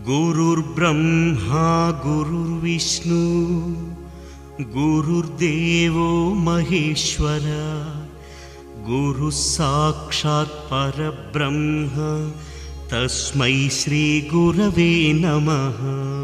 गुरुर्ब्रह्मा गुरुर्विष्णु गुरुर्देवो महेश्वर गुरुः साक्षात् परब्रह्म तस्मै श्रीगुरवे नमः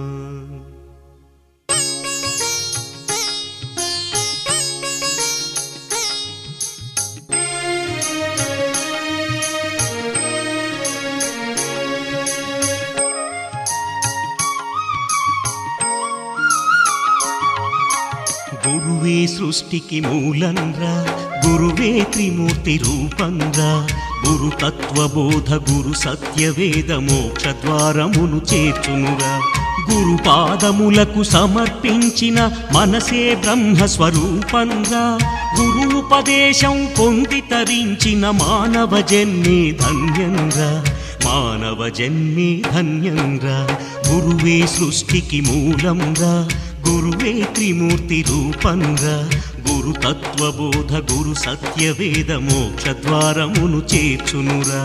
గురువే సృష్టికి మూలంరా గురువే త్రిమూర్తి రూపంరా గురు తత్వబోధ గురు సత్యవేద మోక్ష ద్వారమును చేర్చునురా గురు పాదములకు సమర్పించిన మనసే బ్రహ్మ స్వరూపంరా గురు ఉపదేశం పొంది తరించిన మానవ జన్మే ధన్యంరా మానవ జన్మే ధన్యంరా గురువే సృష్టికి మూలంరా గురువే త్రిమూర్తి రూపంగా గురు తత్వబోధ గురు సత్యవేద మోక్ష ద్వారమును చేర్చునురా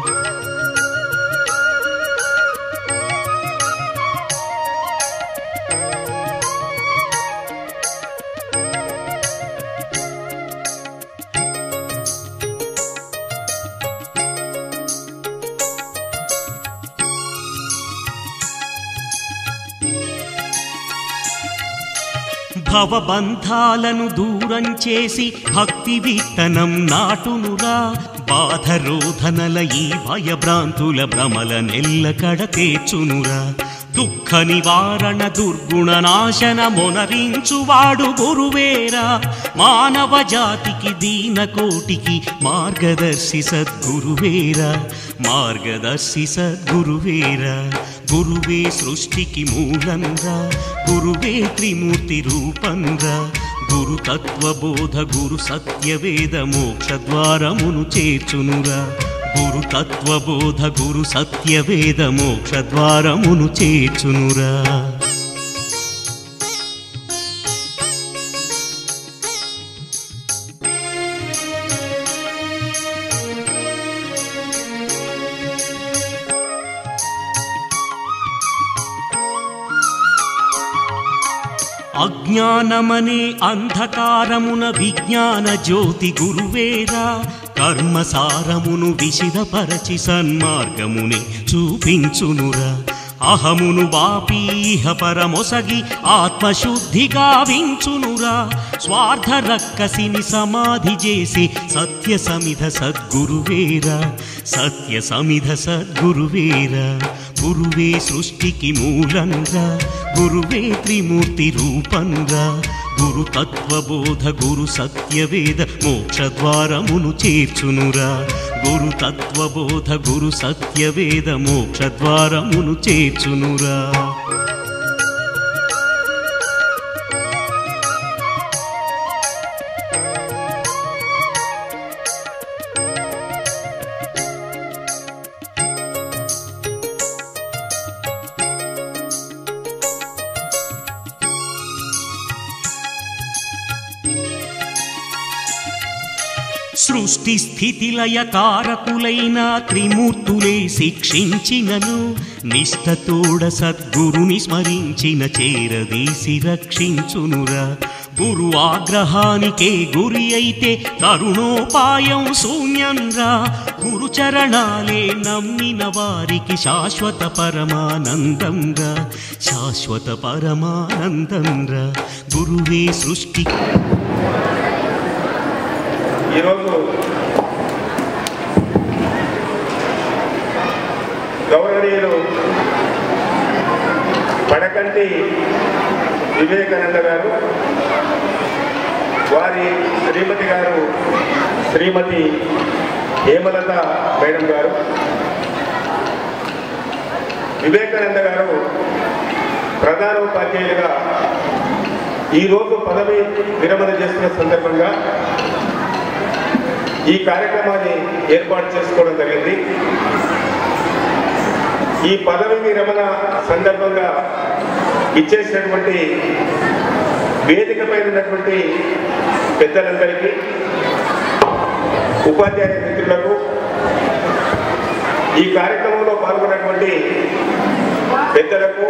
భవబంధాలను దూరం చేసి భక్తి విత్తనం నాటునురా బాధ రోధనల ఈ భయభ్రాంతుల భ్రమల నెల్ల కడతేచునురా దుఃఖ నివారణ దుర్గుణ నాశన మొనరించువాడు గురువేరా మానవ జాతికి దీన కోటికి మార్గదర్శి సద్గురువేరా మార్గదర్శి సద్గురువేరా గురువే సృష్టికి మూలంగా గురువే త్రిమూర్తి రూపంగా గురు తత్వబోధ గురు సత్యవేద మోక్ష ద్వారమును చేర్చునురా గురు తత్వబోధ గురు సత్యవేద మోక్ష ద్వారమును చేర్చునురా అజ్ఞానమనే అంధకారమున విజ్ఞాన జ్యోతి గురువేరా కర్మసారమును విశిదపరచి సన్మార్గముని చూపించునురా అహమును బాపీహ పరమొసగి ఆత్మశుద్ధిగా వించునురా స్వార్థ రక్కసిని సమాధి చేసి సత్య సమిధ సద్గురువేరా సత్య సమిధ సద్గురువేరా గురువే సృష్టికి మూలంగా గురువే త్రిమూర్తి రూపంగా గురు తత్వబోధ గురు సత్యవేద మోక్ష ద్వారమును చేర్చునురా గురు తత్వబోధ గురు సత్యవేద మోక్ష ద్వారమును చేర్చునురా సృష్టి స్థితి లయ కారకులైన త్రిమూర్తులే శిక్షించినను నిష్టతోడ సద్గురుని స్మరించిన చేరదీసి రక్షించునురా గురు ఆగ్రహానికే గురి అయితే కరుణోపాయం శూన్యంరా గురు చరణాలే నమ్మిన వారికి శాశ్వత పరమానందంగా శాశ్వత పరమానందంరా గురువే సృష్టి ఈరోజు గౌరవనీయులు పడకంటి వివేకానంద గారు వారి శ్రీమతి గారు శ్రీమతి హేమలత మేడం గారు వివేకానంద గారు ప్రధాన ఉపాధ్యాయులుగా ఈరోజు పదవి విరమణ చేస్తున్న సందర్భంగా ఈ కార్యక్రమాన్ని ఏర్పాటు చేసుకోవడం జరిగింది ఈ పదవి విరమణ సందర్భంగా ఇచ్చేసినటువంటి వేదిక పైన ఉన్నటువంటి పెద్దలందరికీ ఉపాధ్యాయ మిత్రులకు ఈ కార్యక్రమంలో పాల్గొన్నటువంటి పెద్దలకు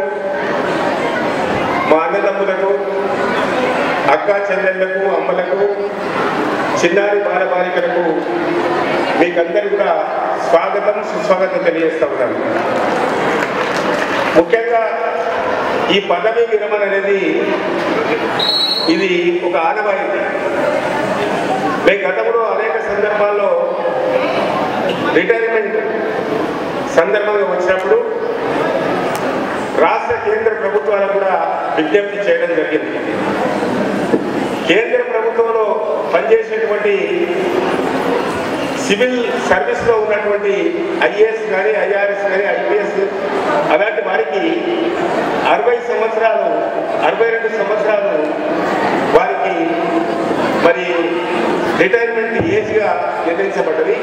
మా అన్నదమ్ములకు అక్క చెల్లెళ్లకు అమ్మలకు చిన్నారి బాలబాలికలకు మీకందరూ కూడా స్వాగతం సుస్వాగతం తెలియజేస్తా ఉన్నాను ముఖ్యంగా ఈ పదవి విరమణ అనేది ఇది ఒక ఆనవాయితీ మేము గతంలో అనేక సందర్భాల్లో రిటైర్మెంట్ సందర్భంగా వచ్చినప్పుడు రాష్ట్ర కేంద్ర ప్రభుత్వాలకు కూడా విజ్ఞప్తి చేయడం జరిగింది కేంద్ర ప్రభుత్వంలో పనిచేసేటువంటి సివిల్ సర్వీస్లో ఉన్నటువంటి ఐఏఎస్ కానీ ఐఆర్ఎస్ కానీ ఐపీఎస్ అలాంటి వారికి అరవై సంవత్సరాలు అరవై రెండు సంవత్సరాలు వారికి మరి రిటైర్మెంట్ ఏజ్గా నిర్ణయించబడ్డది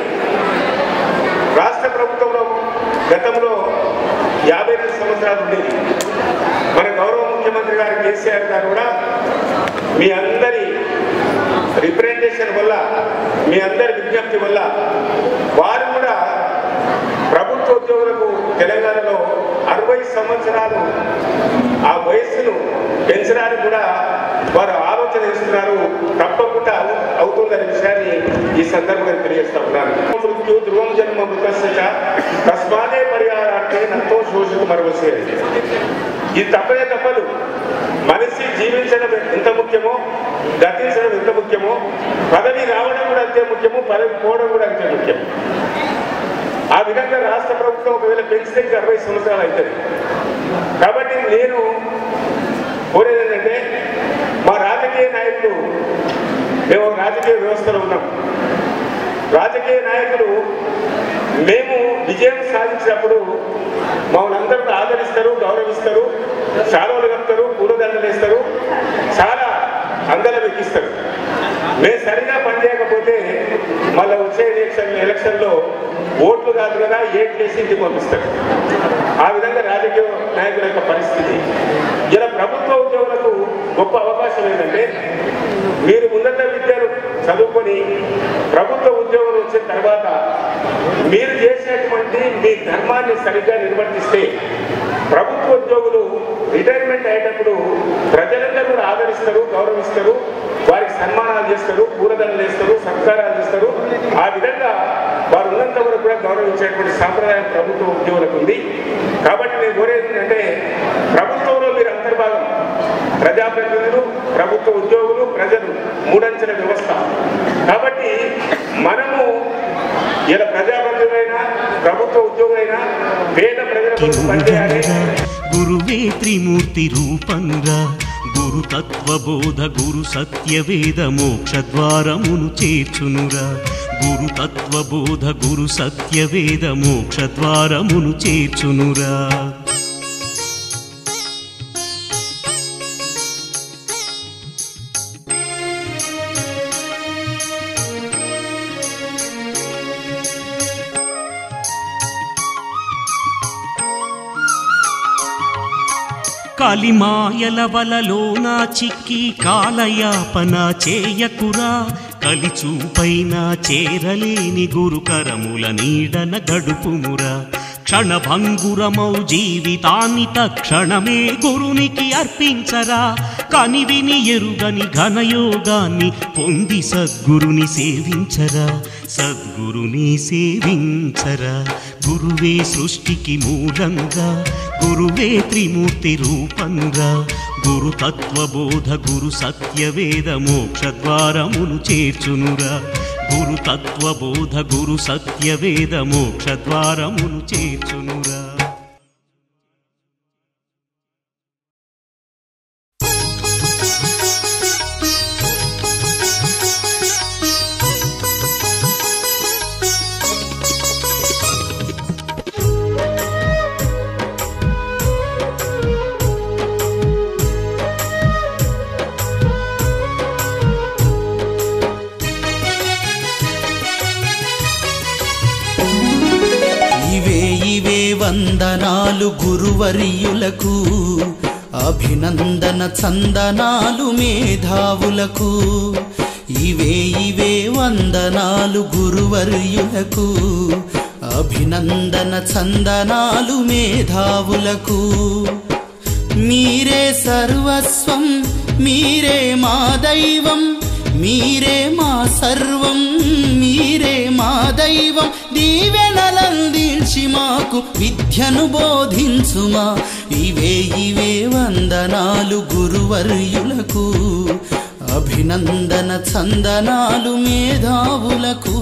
రాష్ట్ర ప్రభుత్వంలో గతంలో యాభై రెండు సంవత్సరాలు ఉండేది మన గౌరవ ముఖ్యమంత్రి గారు కేసీఆర్ గారు కూడా మీ అందరి రిప్రజెంటేషన్ వల్ల మీ అందరి విజ్ఞప్తి వల్ల వారు కూడా ప్రభుత్వ ఉద్యోగులకు తెలంగాణలో అరవై సంవత్సరాలు ఆ వయస్సును పెంచడానికి కూడా వారు ఆలోచన ఇస్తున్నారు తప్పకుండా అవు- అవుతుందనే విషయాన్ని ఈ సందర్భంగా తెలియజేస్తా ఉన్నాను మృత్యు ధ్రువం జన్మ మృతస్య చ తస్మానే పరిహారార్థే నతో శోషిత మరవసేది ఇది తప్పనే తప్పదు మనిషి జీవించడం ఎంత ముఖ్యమో గతించడం ఎంత ముఖ్యమో పదవి రావడం కూడా అంతే ముఖ్యము పదవి పోవడం కూడా అంతే ముఖ్యం ఆ విధంగా రాష్ట్ర ప్రభుత్వం ఒకవేళ పెంచితే ఇంకా అరవై సంవత్సరాలు అవుతుంది కాబట్టి నేను కోరేది ఏంటంటే మా రాజకీయ నాయకులు మేము ఒక రాజకీయ వ్యవస్థలో ఉన్నాం రాజకీయ నాయకులు మేము విజయం సాధించినప్పుడు మమ్మల్ని అందరూ ఆదరిస్తారు గౌరవిస్తారు శాలువలు కప్తారు పూలదండలు వేస్తారు చాలా అందరం ఎక్కిస్తారు మేము సరిగా పనిచేయకపోతే మళ్ళీ వచ్చే ఎలక్షన్ ఎలక్షన్లో ఓట్లు కాదు కదా ఏట్ చేసి ఇంటికి పంపిస్తారు ఆ విధంగా రాజకీయ నాయకుల యొక్క పరిస్థితి ఇలా ప్రభుత్వ ఉద్యోగులకు గొప్ప అవకాశం ఏంటంటే మీరు ఉన్నత విద్యను చదువుకొని ప్రభుత్వ ఉద్యోగం వచ్చిన తర్వాత మీరు చేసినటువంటి మీ ధర్మాన్ని సరిగ్గా నిర్వర్తిస్తే ప్రభుత్వ ఉద్యోగులు రిటైర్మెంట్ అయ్యేటప్పుడు ప్రజలందరూ కూడా ఆదరిస్తారు గౌరవిస్తారు వారికి సన్మానాలు చేస్తారు పూలదండలు వేస్తారు సత్కారాలు చేస్తారు ఆ విధంగా వారు ఉన్నంత వరకు కూడా గౌరవించేటువంటి సాంప్రదాయం ప్రభుత్వ ఉద్యోగులకు ఉంది కాబట్టి నేను కోరేది ఏంటంటే ప్రభుత్వంలో మీరు అంతర్భాగం ప్రజాప్రతినిధులు ప్రభుత్వ ఉద్యోగులు ప్రజలు మూడంచెల వ్యవస్థ కాబట్టి మనము ఇలా ప్రజాప్రతినిధులైనా ప్రభుత్వ ఉద్యోగులైనా పేద ప్రజల కోసం పనిచేయాలి గురువే త్రిమూర్తి రూపంగా గురు తత్వబోధ గురు సత్యవేద మోక్ష ద్వారమును చేర్చునురా గురు తత్వబోధ గురు సత్యవేద మోక్ష ద్వారమును చేర్చునురా కలిమాయల వలలోన చిక్కి కాలయాపన చేయకురా కలిచూపైన చేరలేని గురుకరముల నీడన గడుపుమురా క్షణభంగురమౌ జీవితాన్ని తక్షణమే గురునికి అర్పించరా కనివిని ఎరుగని ఘనయోగాన్ని పొంది సద్గురుని సేవించరా సద్గురుని సేవించరా గురువే సృష్టికి మూలంగా గురువే త్రిమూర్తి రూపంగా గురు తత్వబోధ గురు సత్యవేద మోక్ష ద్వారమును చేర్చునురా గురు తత్వబోధ గురు సత్యవేద మోక్ష ద్వారమును చేర్చునురా ఇవే ఇవే వందనాలు గురువర్యులకు అభినందన చందనాలు మేధావులకు ఇవే ఇవే వందనాలు గురువర్యులకు అభినందన చందనాలు మేధావులకు మీరే సర్వస్వం మీరే మా దైవం మీరే మా సర్వం మీరే మా దైవం దీవెనలందించి మాకు విద్యను బోధించుమా ఇవే ఇవే వందనాలు గురువర్యులకు అభినందన చందనాలు మేధావులకు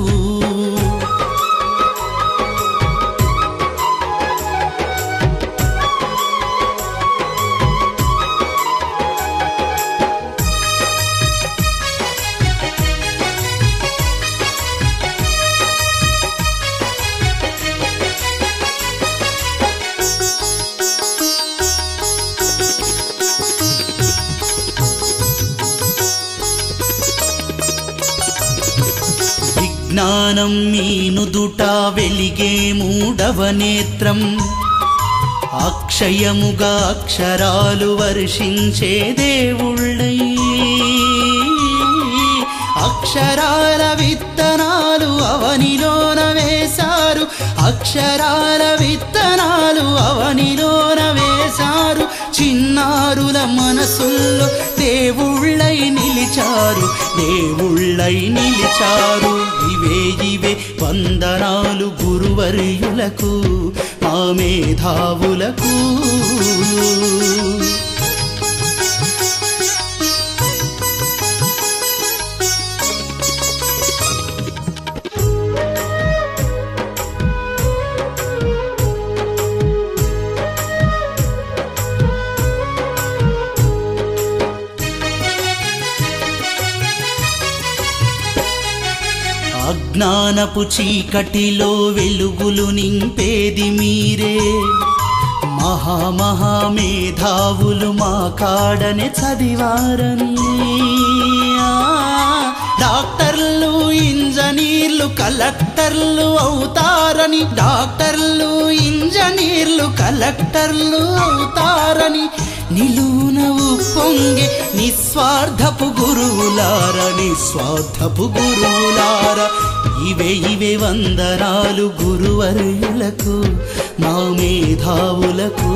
విజ్ఞానం మీనుదుట వెలిగే మూడవ నేత్రం అక్షయముగా అక్షరాలు వర్షించే దేవుళ్ళై అక్షరాల విత్తనాలు అవనిలోన వేశారు అక్షరాల విత్తనాలు అవనిలోన వేశారు చిన్నారుల మనసుల్లో దేవుళ్ళై నిలిచారు దేవుళ్ళై నిలిచారు ఇవే ఇవే వందనాలు గురువర్యులకు మా మేధావులకు అజ్ఞానపు చీకటిలో వెలుగులు నింపేది మీరే మహామహా మేధావులు మా కాడనే చదివారని ఆ, డాక్టర్లు ఇంజనీర్లు కలెక్టర్లు అవుతారని డాక్టర్లు ఇంజనీర్లు కలెక్టర్లు అవుతారని నిలువున ఉప్పొంగే నిస్వార్థపు గురువులార నిస్వార్థపు గురువులార ఇవే ఇవే వందనాలు గురువర్యులకు మా మేధావులకు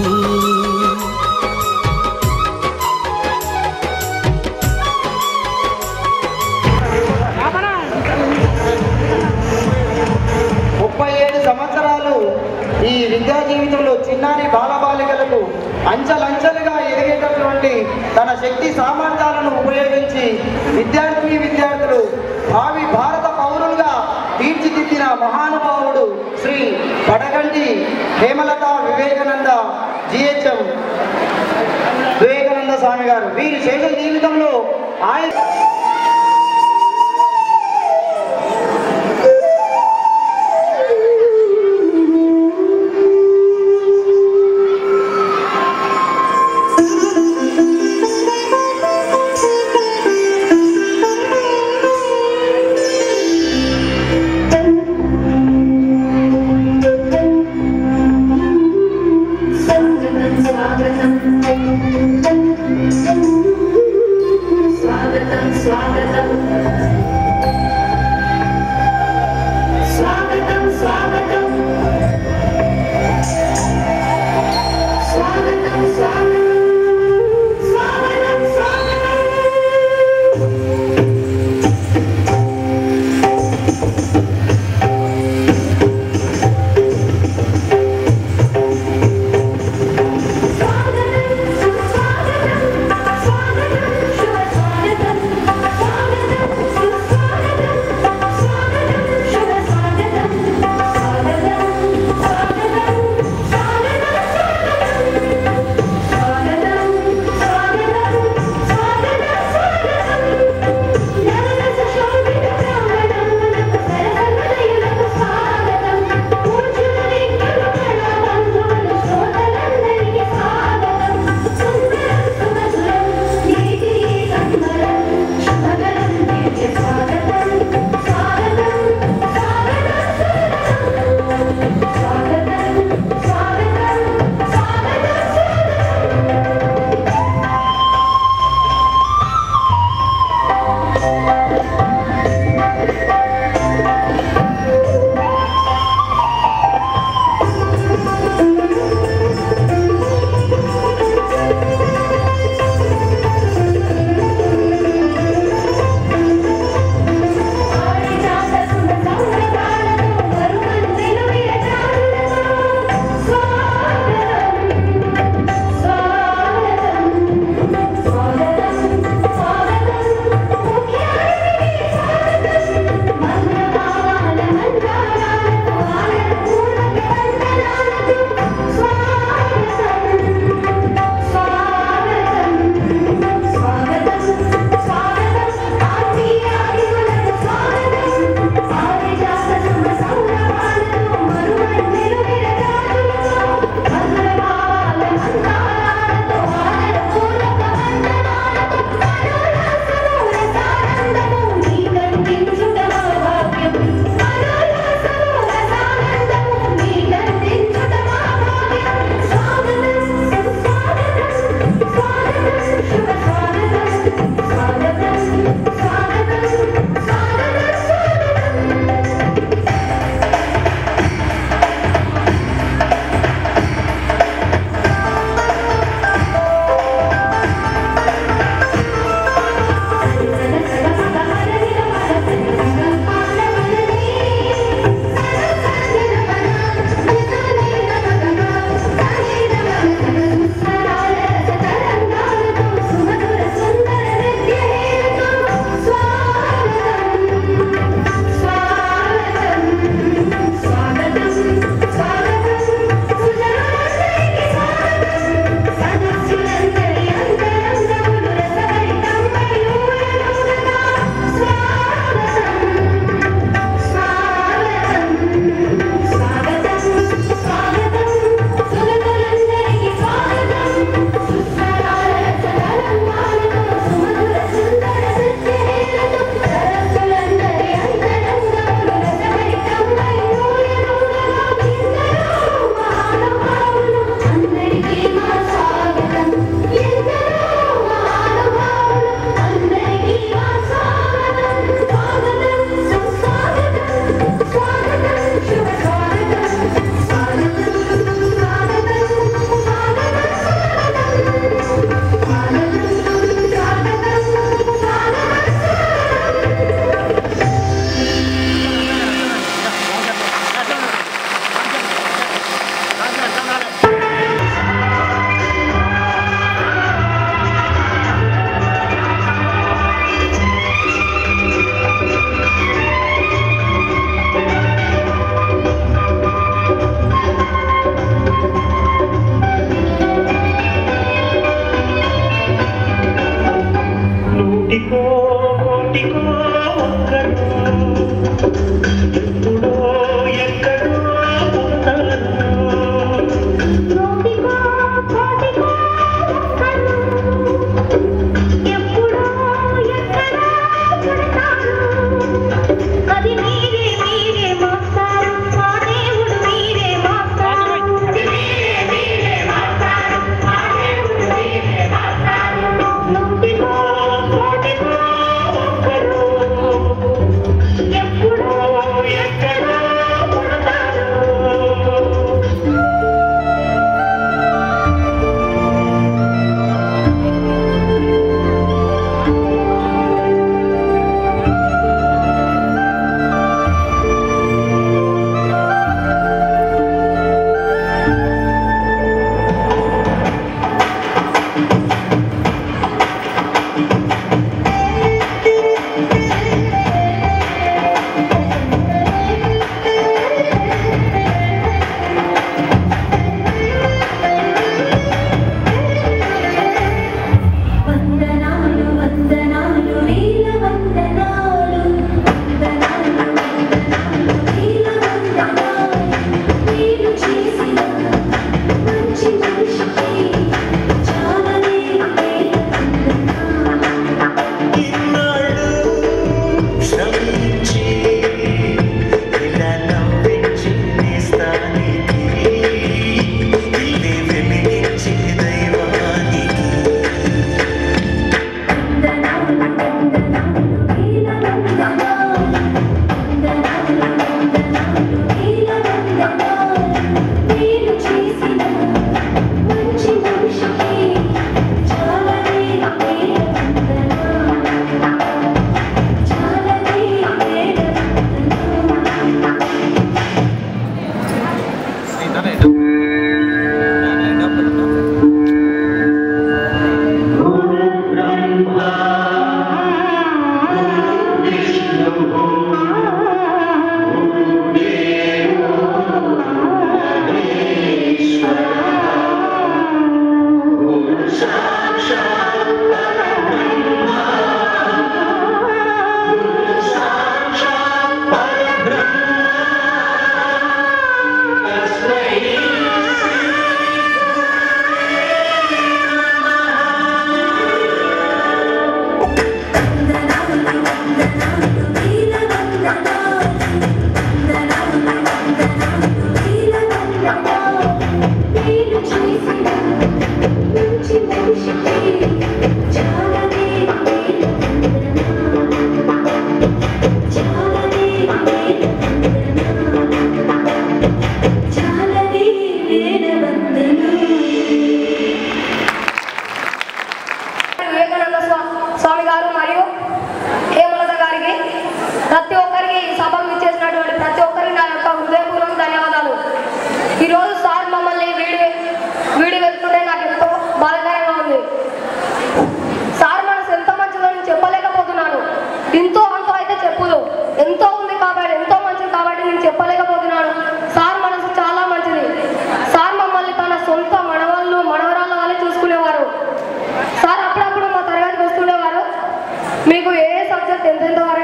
ముప్పై ఏడు సంవత్సరాలు ఈ విద్యా జీవితంలో చిన్నారి బాలబాలికలకు అంచెలంచెలుగా ఎదిగేటటువంటి తన శక్తి సామర్థ్యాలను ఉపయోగించి విద్యార్థిని విద్యార్థులు భావి భారత పౌరులుగా తీర్చిదిద్దిన మహానుభావుడు శ్రీ పడగంటి హేమలత వివేకానంద జిహెచ్ఎం వివేకానంద స్వామి గారు వీరి శేష జీవితంలో ఆయన స్వాగతం స్వాగతం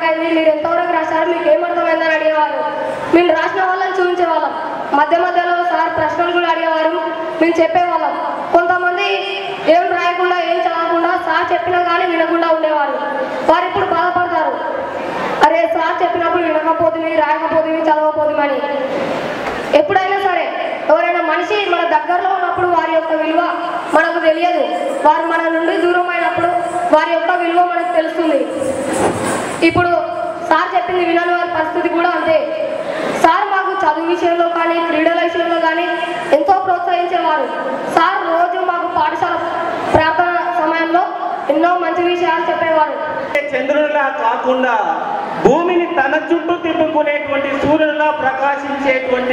అర్థమైంది మీరు ఎంతవరకు రాశారు మీకు ఏం అర్థమైందని అడిగేవారు మేము రాసిన వాళ్ళని చూపించేవాళ్ళం మధ్య మధ్యలో సార్ ప్రశ్నలు కూడా అడిగేవారు మేము చెప్పేవాళ్ళం కొంతమంది ఏం రాయకుండా ఏం చదవకుండా సార్ చెప్పినా కానీ వినకుండా ఉండేవారు వారు ఇప్పుడు బాధపడతారు అరే సార్ చెప్పినప్పుడు వినకపోతుంది రాయకపోతుంది చదవకపోతుందని ఎప్పుడైనా సరే ఎవరైనా మనిషి మన దగ్గరలో ఉన్నప్పుడు వారి యొక్క విలువ మనకు తెలియదు వారు మన నుండి దూరం అయినప్పుడు వారి యొక్క విలువ మనకు తెలుస్తుంది ఇప్పుడు సార్ చెప్పింది వినని వారి పరిస్థితి కూడా అంతే సార్ మాకు చదువు విషయంలో కానీ క్రీడల విషయంలో కానీ ఎంతో ప్రోత్సహించేవారు సార్ రోజు మాకు పాఠశాల ప్రార్థన సమయంలో ఎన్నో మంచి విషయాలు చెప్పేవారు చంద్రునిలా కాకుండా భూమిని తన చుట్టూ తిప్పుకునేటువంటి సూర్యునిలా ప్రకాశించేటువంటి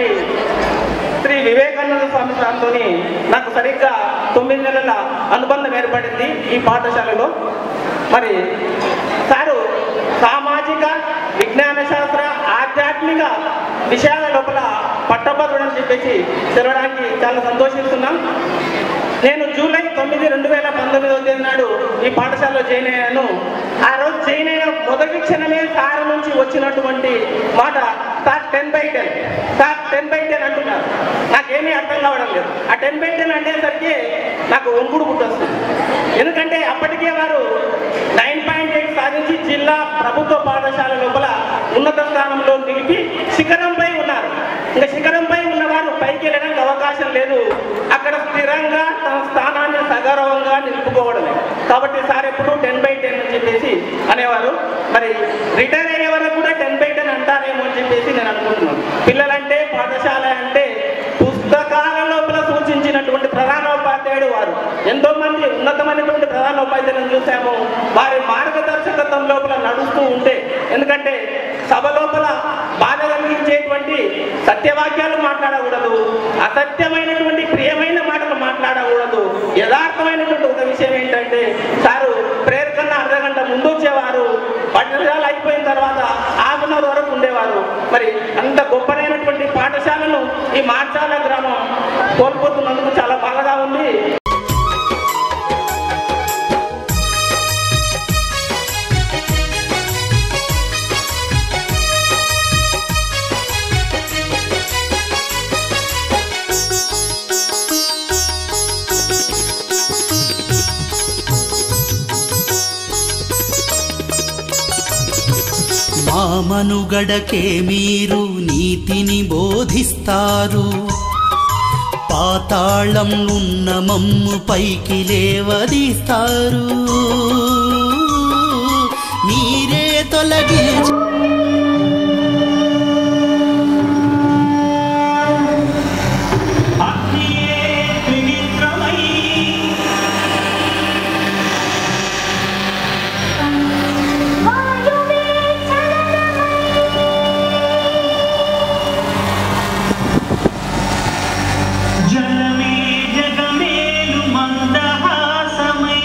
శ్రీ వివేకానంద స్వామి సార్తో నాకు సరిగ్గా తొమ్మిది నెలల అనుబంధం ఏర్పడింది ఈ పాఠశాలలో మరి సారు సామాజిక విజ్ఞాన శాస్త్ర ఆధ్యాత్మిక విషయాల లోపల పట్టభద్రుడని చెప్పేసి తెలవడానికి చాలా సంతోషిస్తున్నాం నేను జూలై తొమ్మిది రెండు వేల పంతొమ్మిదవ తేదీ నాడు ఈ పాఠశాలలో జాయిన్ అయ్యాను ఆ రోజు జాయిన్ అయిన మొదటి క్షణమే సార్ నుంచి వచ్చినటువంటి మాట sir ten by ten sir ten by ten అంటున్నారు నాకేమీ అర్థం కావడం లేదు ఆ టెన్ బై టెన్ అనేసరికి నాకు వంకుడు పుట్టొస్తుంది ఎందుకంటే అప్పటికే వారు నైన్ పాయింట్ ఎయిట్ సాధించి జిల్లా ప్రభుత్వ పాఠశాల లోపల ఉన్నత స్థానంలో నిలిపి శిఖరంపై ఉన్నారు ఇంకా శిఖరంపై ఉన్నవారు పైకి వెళ్ళడానికి అవకాశం లేదు అక్కడ స్థిరంగా తన స్థానాన్ని సగౌరవంగా నిలుపుకోవడమే కాబట్టి సార్ ఎప్పుడు టెన్ బై టెన్ అని చెప్పేసి అనేవారు మరి రిటైర్ అయ్యే వరకు కూడా టెన్ బై టెన్ అంటారేమో అని చెప్పేసి నేను అనుకుంటున్నాను పిల్లలంటే పాఠశాల అంటే పుస్తకాల లోపల సూచించినటువంటి ప్రధానోపాధ్యాయుడు వారు ఎంతో మంది ఉన్నతమైనటువంటి ప్రధానోపాధ్యాయులను చూసాము వారి మార్గదర్శకత్వం లోపల నడుస్తూ ఉంటే ఎందుకంటే సభ లోపల బాధ కలిగించేటువంటి సత్యవాక్యాలు మాట్లాడకూడదు అసత్యమైనటువంటి ప్రియమైన మాటలు మాట్లాడకూడదు యథార్థమైనటువంటి ఒక విషయం ఏంటంటే సారు ప్రేయర్ కన్నా అర్ధగంట ముందు వచ్చేవారు పట్టణాలు అయిపోయిన తర్వాత హాఫ్ అన్ అవర్ వరకు ఉండేవారు మరి అంత గొప్పనైనటువంటి పాఠశాలను ఈ మార్చాల గ్రామం కోల్పోతున్నందుకు చాలా బాధగా ఉంది మా మనుగడకే మీరు నీతిని బోధిస్తారు పాతాళం ఉన్న మమ్ము పైకి లేవదీస్తారు మీరే తొలగించ జలమే జగమేలు మందహాసమై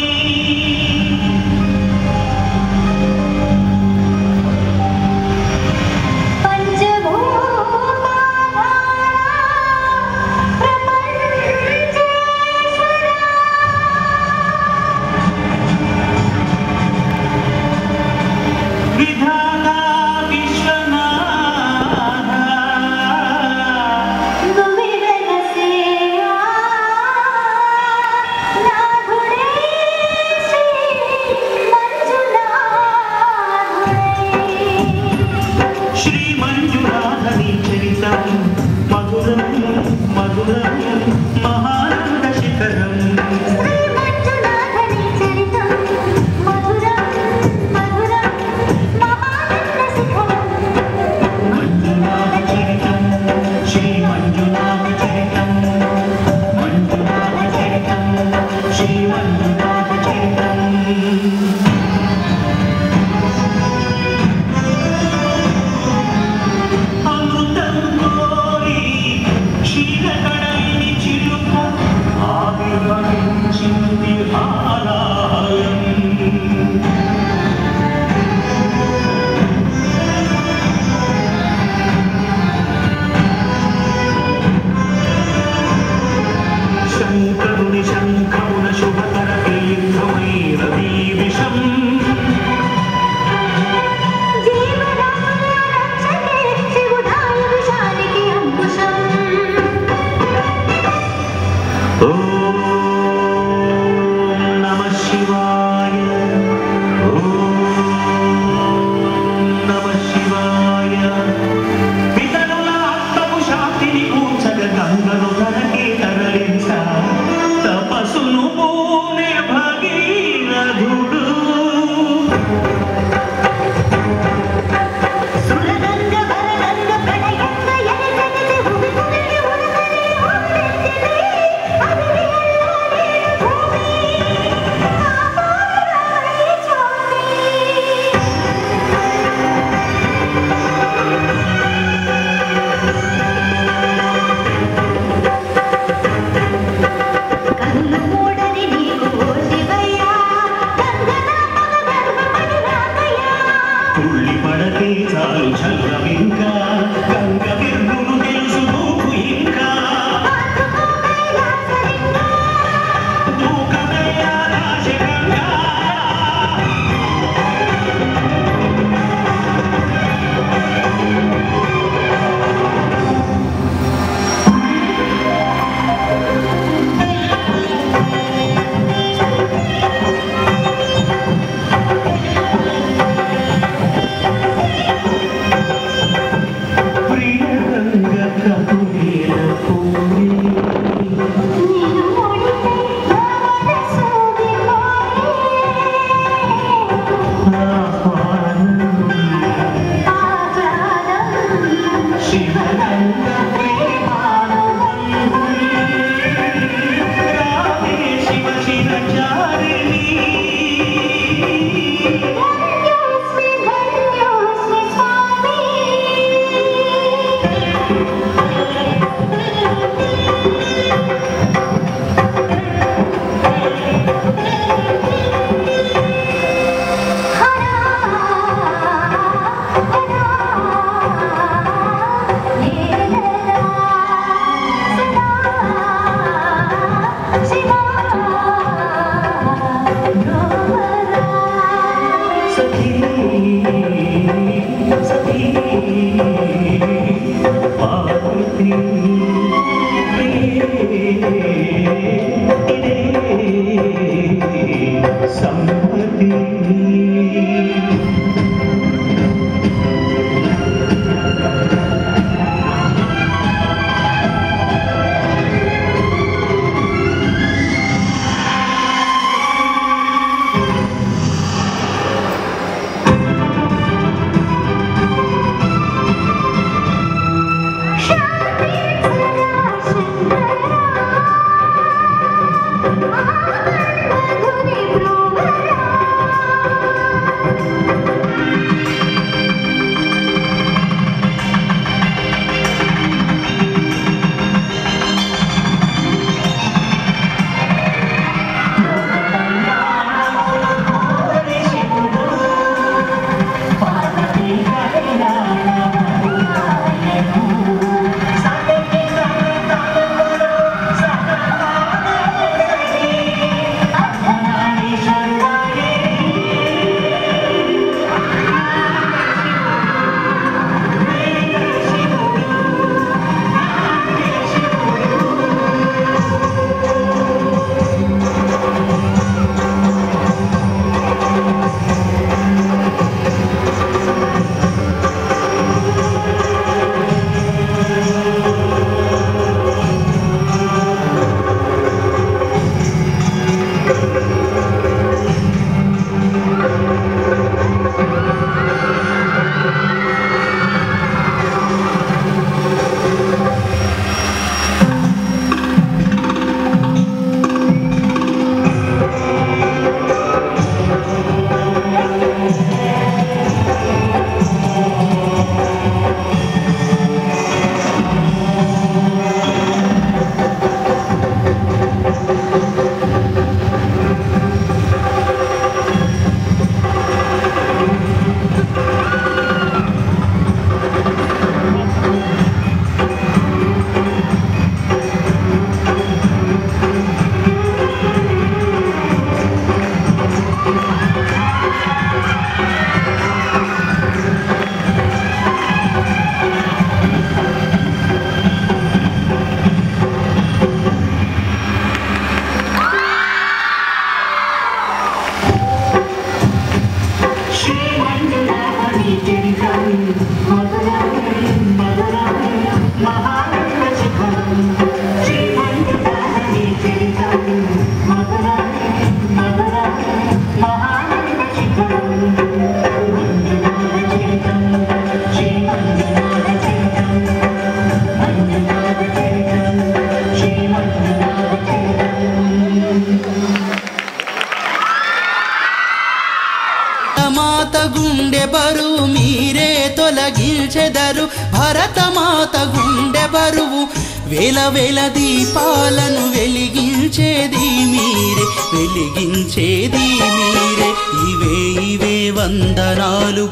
భరతమాత గుండె బరువు మీరే తొలగించెదరు భరతమాత గుండె బరువు వేల వేల దీపాలను వెలిగించేది మీరే వెలిగించేది మీరే ఇవే ఇవే వందనాలు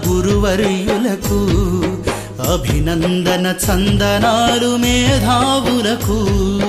గురువర్యులకు అభినందన చందనాలు మేధావులకు